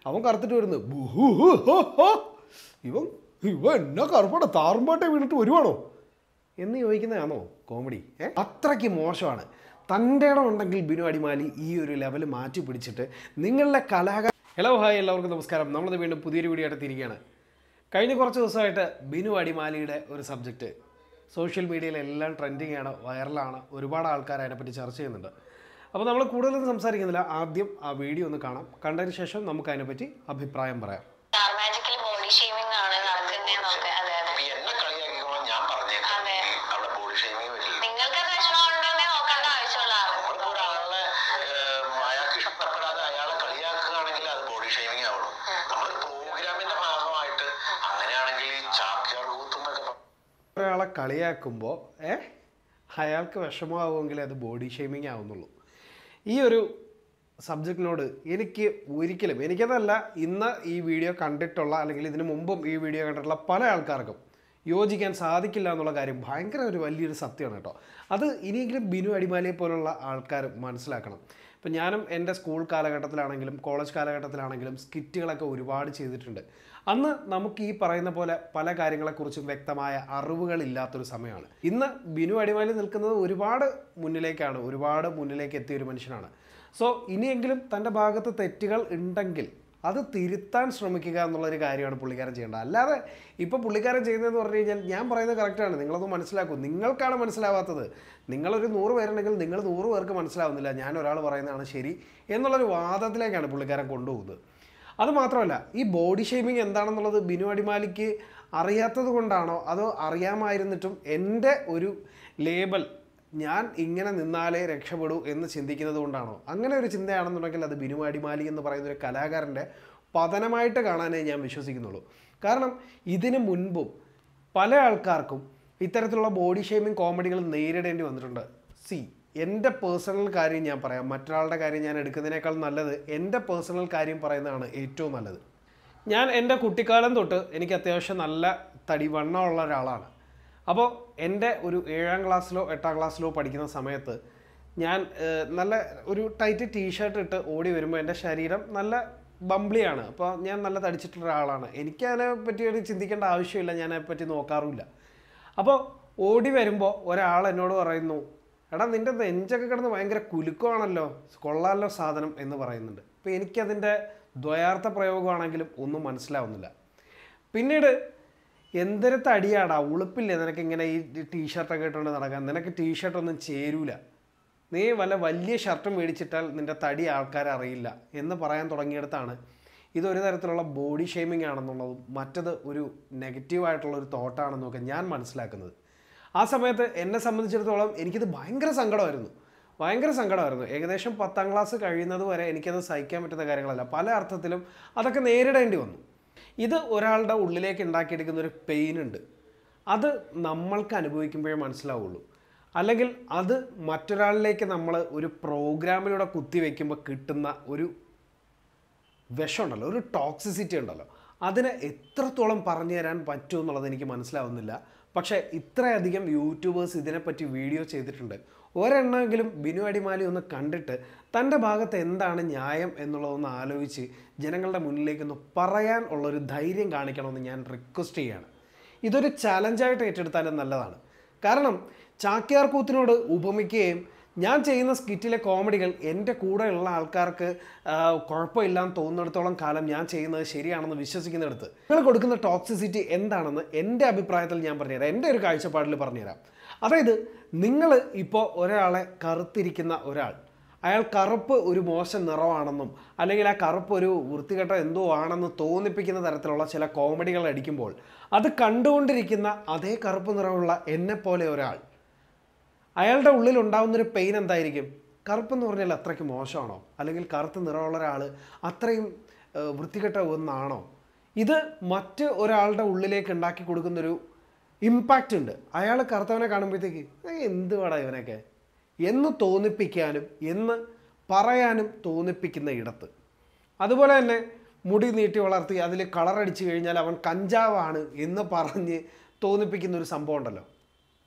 അവൻ കറുത്തിട്ട് വരുന്നു ബുഹു ഹു ഹോ ഹോ. ഇവൻ ഇവൻ എന്നാ കറുപ്പാണ് താറുമ്പാട്ടെ വീണിട്ട് വരുവാണോ എന്ന് ചോദിക്കുന്നതാണോ കോമഡി ഏ അത്രയ്ക്ക് മോശമാണ് തൻ്റെ ഇടം ഉണ്ടെങ്കിൽ ബിനു അടിമാലി ഈ ഒരു ലെവൽ മാറ്റി പിടിച്ചിട്ട് നിങ്ങളുടെ കലാകാര ഹലോ ഹായ് എല്ലാവർക്കും നമസ്കാരം നമ്മളത് വീണ്ടും പുതിയൊരു വീഡിയോ എടുത്തിരിക്കുകയാണ് കഴിഞ്ഞ കുറച്ച് ദിവസമായിട്ട് ബിനു അടിമാലിയുടെ ഒരു സബ്ജക്റ്റ് സോഷ്യൽ മീഡിയയിലെല്ലാം ട്രെൻഡിങ് ആണ് വൈറലാണ് ഒരുപാട് ആൾക്കാർ അതിനെപ്പറ്റി ചർച്ച ചെയ്യുന്നുണ്ട് അപ്പോൾ നമ്മൾ കൂടുതലൊന്നും സംസാരിക്കുന്നില്ല ആദ്യം ആ വീഡിയോ ഒന്ന് കാണാം കണ്ടതിന് ശേഷം നമുക്ക് അതിനെപ്പറ്റി അഭിപ്രായം പറയാം സ്റ്റാർ മാജിക്കിൽ ബോഡി ഷേമിംഗ് ആണ് നടക്കുന്നതെന്നൊക്കെ അതെ അതെ ഇപ്പൊ എന്നെ കളിയാക്കിക്കോളാം ഞാൻ പറഞ്ഞേക്കാം അതെ. ഈ അവിടെ ബോഡി ഷേമിങ് വരില്ല നിങ്ങൾക്ക് വിഷമം ഉണ്ടെന്നേ നോക്കേണ്ട ആവശ്യമുള്ള ആള് നമ്മളിപ്പോ ഒരാളെ ഏഹ്, അയാൾക്ക് ഇഷ്ടപ്പെടാതെ അയാളെ കളിയാക്കുകയാണെങ്കിൽ അത് ബോഡി ഷേമിങ് ആവണം നമ്മളൊരു പ്രോഗ്രാമിന്റെ ഭാഗമായിട്ട് അങ്ങനെയാണെങ്കിൽ ഈ ചാക്യാർ കൂത്തും എന്നൊക്കെ പറ- ഒരാളെ കളിയാക്കുമ്പോൾ ഏ അയാൾക്ക് വിഷമമാവുമെങ്കിൽ അത് ബോഡി ഷെയ്മിങ് ആവുന്നുള്ളൂ ഈ ഒരു സബ്ജക്റ്റിനോട് എനിക്ക് ഒരിക്കലും എനിക്കതല്ല ഇന്ന് ഈ വീഡിയോ കണ്ടിട്ടുള്ള അല്ലെങ്കിൽ ഇതിനു മുമ്പും ഈ വീഡിയോ കണ്ടിട്ടുള്ള പല ആൾക്കാർക്കും യോജിക്കാൻ സാധിക്കില്ല എന്നുള്ള കാര്യം ഭയങ്കര ഒരു വലിയൊരു സത്യമാണ് കേട്ടോ അത് ഇനിയെങ്കിലും ബിനു അടിമാലിയെ പോലുള്ള ആൾക്കാർ മനസ്സിലാക്കണം ഇപ്പം ഞാനും എൻ്റെ സ്കൂൾ കാലഘട്ടത്തിലാണെങ്കിലും കോളേജ് കാലഘട്ടത്തിലാണെങ്കിലും സ്കിറ്റുകളൊക്കെ ഒരുപാട് ചെയ്തിട്ടുണ്ട് അന്ന് നമുക്ക് ഈ പറയുന്ന പോലെ പല കാര്യങ്ങളെക്കുറിച്ചും വ്യക്തമായ അറിവുകളില്ലാത്തൊരു സമയമാണ് ഇന്ന് ബിനു അടിമാലി നിൽക്കുന്നത് ഒരുപാട് മുന്നിലേക്കാണ് ഒരുപാട് മുന്നിലേക്ക് എത്തിയ ഒരു മനുഷ്യനാണ് സോ ഇനിയെങ്കിലും തൻ്റെ ഭാഗത്ത് തെറ്റുകൾ ഉണ്ടെങ്കിൽ അത് തിരുത്താൻ ശ്രമിക്കുക എന്നുള്ളൊരു കാര്യമാണ് പുള്ളിക്കാരൻ ചെയ്യേണ്ടത് അല്ലാതെ ഇപ്പോൾ പുള്ളിക്കാരൻ ചെയ്യുന്നതെന്ന് പറഞ്ഞു കഴിഞ്ഞാൽ ഞാൻ പറയുന്നത് കറക്റ്റാണ് നിങ്ങളത് മനസ്സിലാക്കും നിങ്ങൾക്കാണ് മനസ്സിലാവാത്തത് നിങ്ങളൊരു നൂറ് പേരുണ്ടെങ്കിൽ നിങ്ങൾ നൂറ് പേർക്ക് മനസ്സിലാവുന്നില്ല ഞാൻ ഒരാൾ പറയുന്നതാണ് ശരി എന്നുള്ളൊരു വാദത്തിലേക്കാണ് പുള്ളിക്കാരൻ കൊണ്ടുപോകുന്നത് അത് മാത്രമല്ല ഈ ബോഡി ഷേമിങ് എന്താണെന്നുള്ളത് ബിനു അടിമാലിക്ക് അറിയാത്തത് കൊണ്ടാണോ അതോ അറിയാമായിരുന്നിട്ടും എൻ്റെ ഒരു ലേബൽ ഞാൻ ഇങ്ങനെ നിന്നാലേ രക്ഷപ്പെടൂ എന്ന് ചിന്തിക്കുന്നത് കൊണ്ടാണോ അങ്ങനെ ഒരു ചിന്തയാണെന്നുണ്ടെങ്കിൽ അത് ബിനു അടിമാലി എന്ന് പറയുന്ന ഒരു കലാകാരൻ്റെ പതനമായിട്ട് കാണാനേ ഞാൻ വിശ്വസിക്കുന്നുള്ളൂ കാരണം ഇതിന് മുൻപും പല ആൾക്കാർക്കും ഇത്തരത്തിലുള്ള ബോഡി ഷേമിങ് കോമഡികൾ നേരിടേണ്ടി വന്നിട്ടുണ്ട് സി എൻ്റെ പേഴ്സണൽ കാര്യം ഞാൻ പറയാം മറ്റൊരാളുടെ കാര്യം ഞാൻ എടുക്കുന്നതിനേക്കാൾ നല്ലത് എൻ്റെ പേഴ്സണൽ കാര്യം പറയുന്നതാണ് ഏറ്റവും നല്ലത് ഞാൻ എൻ്റെ കുട്ടിക്കാലം തൊട്ട് എനിക്ക് അത്യാവശ്യം നല്ല തടി വണ്ണമുള്ള ഒരാളാണ് അപ്പോൾ എൻ്റെ ഒരു ഏഴാം ക്ലാസ്സിലോ എട്ടാം ക്ലാസ്സിലോ പഠിക്കുന്ന സമയത്ത് ഞാൻ ഏഹ്, നല്ല ഒരു ടൈറ്റ് ടീഷർട്ട് ഇട്ട് ഓടി വരുമ്പോൾ എൻ്റെ ശരീരം നല്ല ബംബ്ലിയാണ് അപ്പോൾ ഞാൻ നല്ല തടിച്ചിട്ടുള്ള ഒരാളാണ് എനിക്ക് അതിനെ പറ്റി ഒരു ചിന്തിക്കേണ്ട ആവശ്യമില്ല ഞാൻ അതിനെപ്പറ്റി നോക്കാറുമില്ല അപ്പോൾ ഓടി വരുമ്പോൾ ഒരാൾ എന്നോട് പറയുന്നു എടാ നിൻ്റെ നെഞ്ചൊക്കെ കിടന്ന് ഭയങ്കര കുലുക്കമാണല്ലോ കൊള്ളാമല്ലോ സാധനം എന്ന് പറയുന്നുണ്ട് അപ്പോൾ എനിക്കതിൻ്റെ ദ്വയാർത്ഥ പ്രയോഗമാണെങ്കിലും ഒന്നും മനസ്സിലാവുന്നില്ല പിന്നീട് എന്തൊരു തടിയാടാ ഉളുപ്പില്ലേ നിനക്ക് ഇങ്ങനെ ഈ ടീഷർട്ടൊക്കെ ഇട്ടുകൊണ്ട് നടക്കാൻ നിനക്ക് ടീഷർട്ടൊന്നും ചേരൂല നീ വല്ല വലിയ ഷർട്ട് മേടിച്ചിട്ടാൽ നിൻ്റെ തടി ആൾക്കാർ അറിയില്ല എന്ന് പറയാൻ തുടങ്ങിയെടുത്താണ് ഇതൊരു തരത്തിലുള്ള ബോഡി ഷെയ്മിങ് ആണെന്നുള്ളതും മറ്റത് ഒരു നെഗറ്റീവായിട്ടുള്ള ഒരു തോട്ടാണെന്നൊക്കെ ഞാൻ മനസ്സിലാക്കുന്നത് ആ സമയത്ത് എന്നെ സംബന്ധിച്ചിടത്തോളം എനിക്കിത് ഭയങ്കര സങ്കടമായിരുന്നു ഭയങ്കര സങ്കടമായിരുന്നു ഏകദേശം പത്താം ക്ലാസ് കഴിയുന്നത് വരെ എനിക്കത് സഹിക്കാൻ പറ്റുന്ന കാര്യങ്ങളല്ല പല അർത്ഥത്തിലും അതൊക്കെ നേരിടേണ്ടി വന്നു ഇത് ഒരാളുടെ ഉള്ളിലേക്ക് ഉണ്ടാക്കിയെടുക്കുന്ന ഒരു പെയിൻ ഉണ്ട് അത് നമ്മൾക്ക് അനുഭവിക്കുമ്പോഴേ മനസ്സിലാവുള്ളൂ അല്ലെങ്കിൽ അത് മറ്റൊരാളിലേക്ക് നമ്മൾ ഒരു പ്രോഗ്രാമിലൂടെ കുത്തി വയ്ക്കുമ്പോൾ കിട്ടുന്ന ഒരു വിഷമുണ്ടല്ലോ ഒരു ടോക്സിസിറ്റി ഉണ്ടല്ലോ അതിനെ എത്രത്തോളം പറഞ്ഞു തരാൻ പറ്റും എന്നുള്ളത് എനിക്ക് മനസ്സിലാവുന്നില്ല പക്ഷേ ഇത്രയധികം യൂട്യൂബേഴ്സ് ഇതിനെപ്പറ്റി വീഡിയോ ചെയ്തിട്ടുണ്ട് ഒരെണ്ണമെങ്കിലും ബിനു അടിമാലി ഒന്ന് കണ്ടിട്ട് തൻ്റെ ഭാഗത്ത് എന്താണ് ന്യായം എന്നുള്ളതൊന്ന് ആലോചിച്ച് ജനങ്ങളുടെ മുന്നിലേക്കൊന്ന് പറയാൻ ഉള്ളൊരു ധൈര്യം കാണിക്കണമെന്ന് ഞാൻ റിക്വസ്റ്റ് ചെയ്യുകയാണ് ഇതൊരു ചലഞ്ചായിട്ട് ഏറ്റെടുത്താലും നല്ലതാണ് കാരണം ചാക്യാർ കൂത്തിനോട് ഉപമിക്കുകയും ഞാൻ ചെയ്യുന്ന സ്കിറ്റിലെ കോമഡികൾ എൻ്റെ കൂടെയുള്ള ആൾക്കാർക്ക് ആ, കുഴപ്പമില്ലാന്ന് തോന്നുന്നിടത്തോളം കാലം ഞാൻ ചെയ്യുന്നത് ശരിയാണെന്ന് വിശ്വസിക്കുന്നിടത്ത് നിങ്ങൾ കൊടുക്കുന്ന ടോക്സിസിറ്റി എന്താണെന്ന് എൻ്റെ അഭിപ്രായത്തിൽ ഞാൻ പറഞ്ഞുതരാം എൻ്റെ ഒരു കാഴ്ചപ്പാടിൽ പറഞ്ഞുതരാം അതായത് നിങ്ങൾ ഇപ്പോൾ ഒരാളെ കറുത്തിരിക്കുന്ന ഒരാൾ അയാൾ കറുപ്പ് ഒരു മോശം നിറമാണെന്നും അല്ലെങ്കിൽ ആ കറുപ്പ് ഒരു വൃത്തികെട്ട എന്തോ ആണെന്ന് തോന്നിപ്പിക്കുന്ന തരത്തിലുള്ള ചില കോമഡികൾ അടിക്കുമ്പോൾ അത് കണ്ടുകൊണ്ടിരിക്കുന്ന അതേ കറുപ്പ് നിറമുള്ള എന്നെപ്പോലെ ഒരാൾ അയാളുടെ ഉള്ളിൽ ഉണ്ടാവുന്നൊരു പെയിൻ എന്തായിരിക്കും കറുപ്പെന്ന് പറഞ്ഞാൽ അത്രയ്ക്ക് മോശമാണോ അല്ലെങ്കിൽ കറുത്ത നിറമുള്ള ഒരാൾ അത്രയും ഏഹ്, വൃത്തികെട്ട ഒന്നാണോ ഇത് മറ്റ് ഒരാളുടെ ഉള്ളിലേക്ക് ഉണ്ടാക്കി കൊടുക്കുന്നൊരു ഇമ്പാക്റ്റ് ഉണ്ട് അയാൾ കറുത്തവനെ കാണുമ്പോഴത്തേക്ക് "ഏയ്, എന്ത് വേടാ ഇവനൊക്കെ എന്ന് തോന്നിപ്പിക്കാനും എന്ന് പറയാനും തോന്നിപ്പിക്കുന്ന ഇടത്ത് അതുപോലെ തന്നെ മുടി നീട്ടി വളർത്തി അതിൽ കളറടിച്ചു കഴിഞ്ഞാൽ അവൻ കഞ്ചാവാണ് എന്ന് പറഞ്ഞ് തോന്നിപ്പിക്കുന്ന ഒരു സംഭവം ഉണ്ടല്ലോ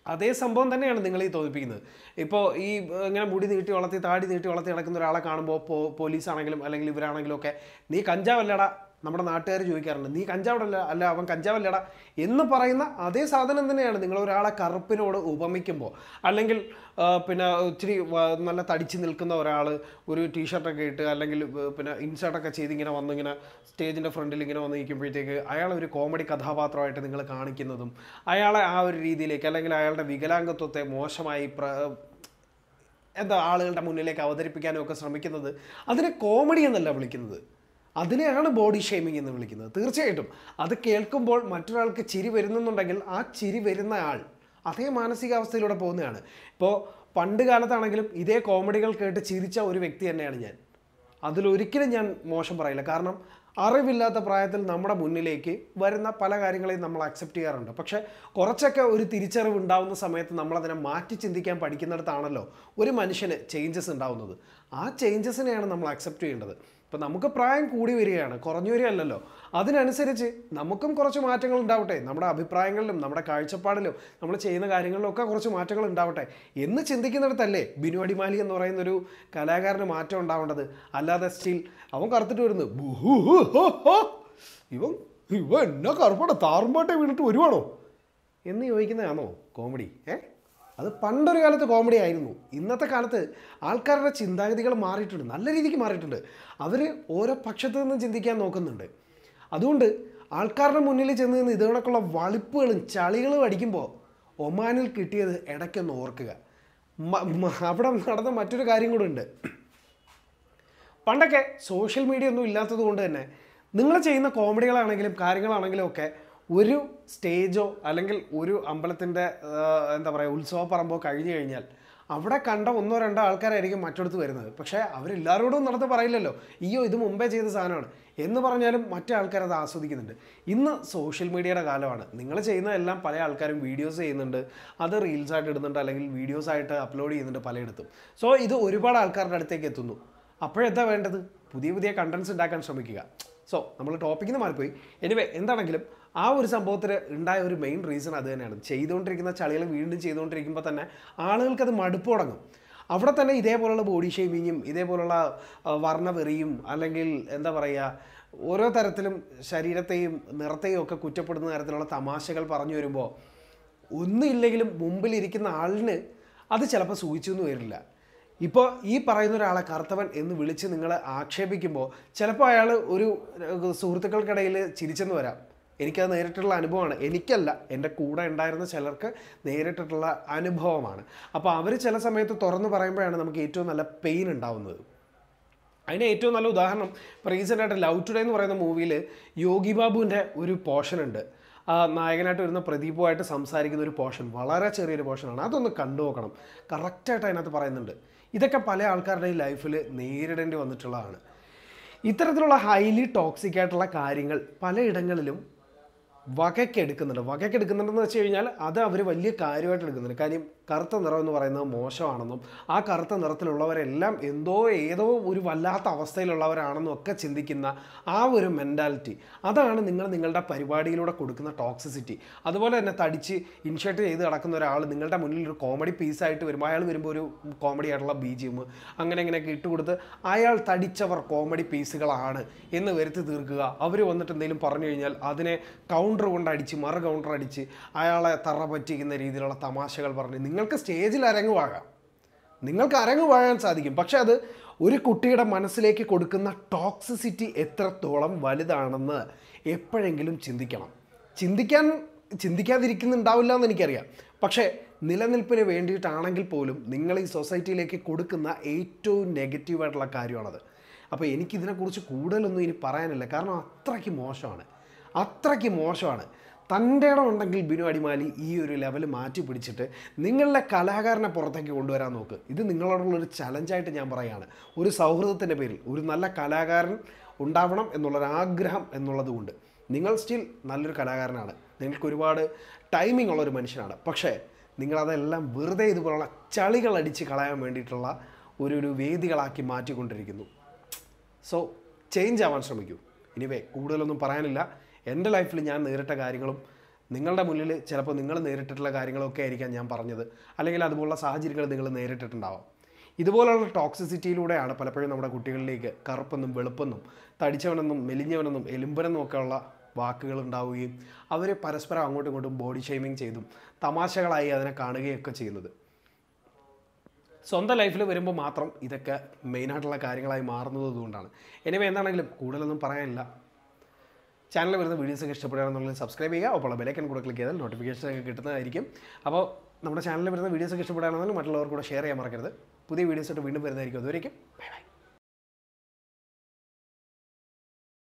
അതേ സംഭവം തന്നെയാണ് നിങ്ങൾ ഈ തോന്നിപ്പിക്കുന്നത് ഇപ്പോൾ ഈ ഏർ, ഇങ്ങനെ മുടി നീട്ടി വളർത്തി താടി നീട്ടി വളർത്തി നടക്കുന്ന ഒരാളെ കാണുമ്പോൾ പോ പോലീസാണെങ്കിലും അല്ലെങ്കിൽ ഇവരാണെങ്കിലും ഒക്കെ നീ കഞ്ചാവല്ലടാ നമ്മുടെ നാട്ടുകാർ ചോദിക്കാറുണ്ട് നീ കഞ്ചാവല്ല അല്ല അവൻ കഞ്ചാവല്ലടാ എന്ന് പറയുന്ന അതേ സാധനം തന്നെയാണ് നിങ്ങൾ ഒരാളെ കറുപ്പിനോട് ഉപമിക്കുമ്പോൾ അല്ലെങ്കിൽ ആ, പിന്നെ ഇച്ചിരി വ- നല്ല തടിച്ച് നിൽക്കുന്ന ഒരാൾ ഒരു ടീഷർട്ടൊക്കെ ഇട്ട് അല്ലെങ്കിൽ ഏർ, പിന്നെ ഇൻസേർട്ടൊക്കെ ചെയ്ത് ഇങ്ങനെ വന്ന് ഇങ്ങനെ സ്റ്റേജിൻ്റെ ഫ്രണ്ടിൽ ഇങ്ങനെ വന്ന് നിൽക്കുമ്പോഴത്തേക്ക് അയാൾ ഒരു കോമഡി കഥാപാത്രമായിട്ട് നിങ്ങൾ കാണിക്കുന്നതും അയാളെ ആ ഒരു രീതിയിലേക്ക് അല്ലെങ്കിൽ അയാളുടെ വികലാംഗത്വത്തെ മോശമായി പ്ര എന്താ ആളുകളുടെ മുന്നിലേക്ക് അവതരിപ്പിക്കാനും ഒക്കെ ശ്രമിക്കുന്നത് അതിനെ കോമഡി എന്നല്ല വിളിക്കുന്നത് അതിനെയാണ് ബോഡി ഷെയ്മിങ് എന്ന് വിളിക്കുന്നത് തീർച്ചയായിട്ടും അത് കേൾക്കുമ്പോൾ മറ്റൊരാൾക്ക് ചിരി വരുന്നുണ്ടെങ്കിൽ ആ ചിരി വരുന്ന ആൾ അതേ മാനസികാവസ്ഥയിലൂടെ പോകുന്നതാണ് ഇപ്പോൾ പണ്ട് കാലത്താണെങ്കിലും ഇതേ കോമഡികൾ കേട്ട് ചിരിച്ച ഒരു വ്യക്തി തന്നെയാണ് ഞാൻ അതിലൊരിക്കലും ഞാൻ മോശം പറയില്ല കാരണം അറിവില്ലാത്ത പ്രായത്തിൽ നമ്മുടെ മുന്നിലേക്ക് വരുന്ന പല കാര്യങ്ങളെയും നമ്മൾ അക്സെപ്റ്റ് ചെയ്യാറുണ്ട് പക്ഷേ കുറച്ചൊക്കെ ഒരു തിരിച്ചറിവ് ഉണ്ടാവുന്ന സമയത്ത് നമ്മളതിനെ മാറ്റി ചിന്തിക്കാൻ പഠിക്കുന്നിടത്താണല്ലോ ഒരു മനുഷ്യന് ചേഞ്ചസ് ഉണ്ടാവുന്നത് ആ ചേഞ്ചസിനെയാണ് നമ്മൾ അക്സെപ്റ്റ് ചെയ്യേണ്ടത് ഇപ്പം നമുക്ക് പ്രായം കൂടി വരികയാണ് കുറഞ്ഞു വരികയല്ലല്ലോ അതിനനുസരിച്ച് നമുക്കും കുറച്ച് മാറ്റങ്ങൾ ഉണ്ടാവട്ടെ നമ്മുടെ അഭിപ്രായങ്ങളിലും നമ്മുടെ കാഴ്ചപ്പാടിലും നമ്മൾ ചെയ്യുന്ന കാര്യങ്ങളിലും ഒക്കെ കുറച്ച് മാറ്റങ്ങൾ ഉണ്ടാവട്ടെ എന്ന് ചിന്തിക്കുന്നിടത്തല്ലേ ബിനു അടിമാലി എന്ന് പറയുന്ന ഒരു കലാകാരന് മാറ്റം ഉണ്ടാവേണ്ടത് അല്ലാതെ സ്റ്റിൽ അവൻ കറുത്തിട്ട് വരുന്നു ബുഹു ഹു ഹോ ഹോ. ഇവൻ ഇവ എന്നാ കറുപ്പാട്ടെ താറുമ്പാട്ടെ വീണിട്ട് വരുവാണോ എന്ന് ചോദിക്കുന്നതാണോ കോമഡി ഏ അത് പണ്ടൊരു കാലത്ത് കോമഡി ആയിരുന്നു ഇന്നത്തെ കാലത്ത് ആൾക്കാരുടെ ചിന്താഗതികൾ മാറിയിട്ടുണ്ട് നല്ല രീതിക്ക് മാറിയിട്ടുണ്ട് അവർ ഓരോ പക്ഷത്തു നിന്നും ചിന്തിക്കാൻ നോക്കുന്നുണ്ട് അതുകൊണ്ട് ആൾക്കാരുടെ മുന്നിൽ ചെന്ന് നിന്ന് ഇത് കണക്കുള്ള വളിപ്പുകളും ചളികളും അടിക്കുമ്പോൾ ഒമാനിൽ കിട്ടിയത് ഇടയ്ക്കൊന്ന് ഓർക്കുക മ- മ- അവിടെ നടന്ന മറ്റൊരു കാര്യം കൂടെ ഉണ്ട് പണ്ടൊക്കെ സോഷ്യൽ മീഡിയ ഒന്നും ഇല്ലാത്തത് കൊണ്ട് തന്നെ നിങ്ങൾ ചെയ്യുന്ന കോമഡികളാണെങ്കിലും കാര്യങ്ങളാണെങ്കിലും ഒക്കെ ഒരു സ്റ്റേജോ അല്ലെങ്കിൽ ഒരു അമ്പലത്തിൻ്റെ എന്താ പറയുക ഉത്സവ പറമ്പോ കഴിഞ്ഞു കഴിഞ്ഞാൽ അവിടെ കണ്ട ഒന്നോ രണ്ടോ ആൾക്കാരായിരിക്കും മറ്റടുത്ത് വരുന്നത് പക്ഷേ അവരെല്ലാവരോടും നടന്ന് പറയില്ലല്ലോ അയ്യോ ഇത് മുമ്പേ ചെയ്ത സാധനമാണ് എന്ന് പറഞ്ഞാലും മറ്റേ ആൾക്കാർ അത് ആസ്വദിക്കുന്നുണ്ട് ഇന്ന് സോഷ്യൽ മീഡിയയുടെ കാലമാണ് നിങ്ങൾ ചെയ്യുന്നതെല്ലാം പല ആൾക്കാരും വീഡിയോസ് ചെയ്യുന്നുണ്ട് അത് റീൽസ് ആയിട്ട് ഇടുന്നുണ്ട് അല്ലെങ്കിൽ വീഡിയോസ് ആയിട്ട് അപ്ലോഡ് ചെയ്യുന്നുണ്ട് പലയിടത്തും സോ ഇത് ഒരുപാട് ആൾക്കാരുടെ അടുത്തേക്ക് എത്തുന്നു അപ്പോഴെന്താ വേണ്ടത് പുതിയ പുതിയ കണ്ടൻസ് ഉണ്ടാക്കാൻ ശ്രമിക്കുക സോ നമ്മൾ ടോപ്പിക്കിൽ നിന്ന് മാറിപ്പോയി എനിവേ എന്താണെങ്കിലും ആ ഒരു സംഭവത്തിന് ഉണ്ടായ ഒരു മെയിൻ റീസൺ അത് തന്നെയാണ് ചെയ്തുകൊണ്ടിരിക്കുന്ന ചളികൾ വീണ്ടും ചെയ്തുകൊണ്ടിരിക്കുമ്പോൾ തന്നെ ആളുകൾക്കത് മടുപ്പ് തുടങ്ങും അവിടെ തന്നെ ഇതേപോലുള്ള ബോഡി ഷേമിങ്ങും ഇതേപോലുള്ള ആ, വർണ്ണവെറിയും അല്ലെങ്കിൽ എന്താ പറയുക ഓരോ തരത്തിലും ശരീരത്തെയും നിറത്തെയും ഒക്കെ കുറ്റപ്പെടുന്ന തരത്തിലുള്ള തമാശകൾ പറഞ്ഞു വരുമ്പോൾ ഒന്നുമില്ലെങ്കിലും മുമ്പിലിരിക്കുന്ന ആളിന് അത് ചിലപ്പോൾ സൂചിച്ചു എന്ന് വരില്ല ഇപ്പോൾ ഈ പറയുന്ന ഒരാളെ കറുത്തവൻ എന്ന് വിളിച്ച് നിങ്ങൾ ആക്ഷേപിക്കുമ്പോൾ ചിലപ്പോൾ അയാൾ ഒരു ഏർ, സുഹൃത്തുക്കൾക്കിടയിൽ ചിരിച്ചെന്ന് വരാം എനിക്കത് നേരിട്ടുള്ള അനുഭവമാണ് എനിക്കല്ല എൻ്റെ കൂടെ ഉണ്ടായിരുന്ന ചിലർക്ക് നേരിട്ടിട്ടുള്ള അനുഭവമാണ് അപ്പോൾ അവർ ചില സമയത്ത് തുറന്നു പറയുമ്പോഴാണ് നമുക്ക് ഏറ്റവും നല്ല പെയിൻ ഉണ്ടാവുന്നത് അതിന് ഏറ്റവും നല്ല ഉദാഹരണം ഇപ്പോൾ റീസെൻ്റ് ആയിട്ട് ലവ് ടുഡേ എന്ന് പറയുന്ന മൂവിയിൽ യോഗി ബാബുവിൻ്റെ ഒരു പോർഷൻ ഉണ്ട് ആ നായകനായിട്ട് വരുന്ന പ്രദീപുമായിട്ട് സംസാരിക്കുന്ന ഒരു പോർഷൻ വളരെ ചെറിയൊരു പോർഷനാണ് അതൊന്ന് കണ്ടു നോക്കണം കറക്റ്റായിട്ട് അതിനകത്ത് പറയുന്നുണ്ട് ഇതൊക്കെ പല ആൾക്കാരുടെ ലൈഫിൽ നേരിടേണ്ടി വന്നിട്ടുള്ളതാണ് ഇത്തരത്തിലുള്ള ഹൈലി ടോക്സിക് ആയിട്ടുള്ള കാര്യങ്ങൾ പലയിടങ്ങളിലും വകയ്ക്കെടുക്കുന്നുണ്ട് വകയ്ക്കെടുക്കുന്നുണ്ടെന്ന് വെച്ച് കഴിഞ്ഞാൽ അത് അവർ വലിയ കാര്യമായിട്ട് എടുക്കുന്നുണ്ട് കാര്യം കറുത്ത നിറം എന്ന് പറയുന്നത് മോശമാണെന്നും ആ കറുത്ത നിറത്തിലുള്ളവരെല്ലാം എന്തോ ഏതോ ഒരു വല്ലാത്ത അവസ്ഥയിലുള്ളവരാണെന്നും ഒക്കെ ചിന്തിക്കുന്ന ആ ഒരു മെൻറ്റാലിറ്റി അതാണ് നിങ്ങൾ നിങ്ങളുടെ പരിപാടിയിലൂടെ കൊടുക്കുന്ന ടോക്സിസിറ്റി അതുപോലെ തന്നെ തടിച്ച് ഇൻഷർട്ട് ചെയ്ത് നടക്കുന്ന ഒരാൾ നിങ്ങളുടെ മുന്നിൽ ഒരു കോമഡി പീസായിട്ട് വരുമ്പോൾ അയാൾ വരുമ്പോൾ ഒരു കോമഡി ആയിട്ടുള്ള ബി ജി എം അങ്ങനെ ഇങ്ങനെയൊക്കെ ഇട്ട് കൊടുത്ത് അയാൾ തടിച്ചവർ കോമഡി പീസുകളാണ് എന്ന് വരുത്തി തീർക്കുക അവർ വന്നിട്ട് എന്തെങ്കിലും പറഞ്ഞു കഴിഞ്ഞാൽ അതിനെ കൗണ്ടർ കൊണ്ട് അടിച്ച് മറു കൗണ്ടർ അടിച്ച് അയാളെ തറ പറ്റിക്കുന്ന രീതിയിലുള്ള തമാശകൾ പറഞ്ഞ് നിങ്ങൾക്ക് സ്റ്റേജിൽ അരങ്ങുവാകാം നിങ്ങൾക്ക് അരങ്ങ് വാഴാൻ സാധിക്കും പക്ഷെ അത് ഒരു കുട്ടിയുടെ മനസ്സിലേക്ക് കൊടുക്കുന്ന ടോക്സിസിറ്റി എത്രത്തോളം വലുതാണെന്ന് എപ്പോഴെങ്കിലും ചിന്തിക്കണം ചിന്തിക്കാൻ ചിന്തിക്കാതിരിക്കുന്നുണ്ടാവില്ല എന്ന് എനിക്കറിയാം പക്ഷേ നിലനിൽപ്പിന് വേണ്ടിയിട്ടാണെങ്കിൽ പോലും നിങ്ങൾ ഈ സൊസൈറ്റിയിലേക്ക് കൊടുക്കുന്ന ഏറ്റവും നെഗറ്റീവായിട്ടുള്ള കാര്യമാണത് അപ്പോൾ എനിക്കിതിനെക്കുറിച്ച് കൂടുതലൊന്നും ഇനി പറയാനില്ല കാരണം അത്രയ്ക്ക് മോശമാണ് അത്രയ്ക്ക് മോശമാണ് തൻ്റെ ഇടം ഉണ്ടെങ്കിൽ ബിനു അടിമാലി ഈ ഒരു ലെവൽ മാറ്റി പിടിച്ചിട്ട് നിങ്ങളുടെ കലാകാരനെ പുറത്തേക്ക് കൊണ്ടുവരാൻ നോക്ക് ഇത് നിങ്ങളോടുള്ള ഒരു ചലഞ്ചായിട്ട് ഞാൻ പറയുകയാണ് ഒരു സൗഹൃദത്തിൻ്റെ പേരിൽ ഒരു നല്ല കലാകാരൻ ഉണ്ടാവണം എന്നുള്ളൊരാഗ്രഹം എന്നുള്ളതുകൊണ്ട് നിങ്ങൾ സ്റ്റിൽ നല്ലൊരു കലാകാരനാണ് നിങ്ങൾക്ക് ഒരുപാട് ടൈമിംഗ് ഉള്ള ഒരു മനുഷ്യനാണ് പക്ഷേ നിങ്ങളതെല്ലാം വെറുതെ ഇതുപോലുള്ള ചളികൾ അടിച്ച് കളയാൻ വേണ്ടിയിട്ടുള്ള ഒരു ഒരു വേദികളാക്കി മാറ്റിക്കൊണ്ടിരിക്കുന്നു സോ ചേഞ്ച് ആവാൻ ശ്രമിക്കൂ ഇനിവേ കൂടുതലൊന്നും പറയാനില്ല എൻ്റെ ലൈഫിൽ ഞാൻ നേരിട്ട കാര്യങ്ങളും നിങ്ങളുടെ മുന്നിൽ ചിലപ്പോൾ നിങ്ങൾ നേരിട്ടിട്ടുള്ള കാര്യങ്ങളൊക്കെ ആയിരിക്കാം ഞാൻ പറഞ്ഞത് അല്ലെങ്കിൽ അതുപോലുള്ള സാഹചര്യങ്ങൾ നിങ്ങൾ നേരിട്ടിട്ടുണ്ടാവാം ഇതുപോലുള്ള ടോക്സിസിറ്റിയിലൂടെയാണ് പലപ്പോഴും നമ്മുടെ കുട്ടികളിലേക്ക് കറുപ്പെന്നും വെളുപ്പെന്നും തടിച്ചവനെന്നും മെലിഞ്ഞവനെന്നും എലുമ്പനെന്നും ഒക്കെ ഉള്ള വാക്കുകൾ ഉണ്ടാവുകയും അവർ പരസ്പരം അങ്ങോട്ടും ഇങ്ങോട്ടും ബോഡി ഷെയ്മിങ് ചെയ്തും തമാശകളായി അതിനെ കാണുകയൊക്കെ ചെയ്യുന്നത് സ്വന്തം ലൈഫിൽ വരുമ്പോൾ മാത്രം ഇതൊക്കെ മെയിനായിട്ടുള്ള കാര്യങ്ങളായി മാറുന്നത് അതുകൊണ്ടാണ് എനിവേ എന്താണെങ്കിലും കൂടുതലൊന്നും പറയാനില്ല ചാനലിൽ വരുന്ന വീഡിയോസൊക്കെ ഇഷ്ടപ്പെടുകയാണെന്നുണ്ടെങ്കിൽ സബ്സ്ക്രൈബ് ചെയ്യുക ഒപ്പം ബെലൈക്കൻ കൂടെ ക്ലിക്ക് ചെയ്താൽ നോട്ടിഫിക്കേഷൻ ഒക്കെ കിട്ടുന്നതായിരിക്കും അപ്പോൾ നമ്മുടെ ചാനലിൽ വരുന്ന വീഡിയോസൊക്കെ ഇഷ്ടപ്പെടുകയാണെന്നുണ്ടെങ്കിൽ മറ്റുള്ളവർ കൂടെ ഷെയർ ചെയ്യാൻ മറക്കരുത് പുതിയ വീഡിയോസായിട്ട് വീണ്ടും വരുന്നതായിരിക്കും അതുവരേക്കും ബൈ ബൈ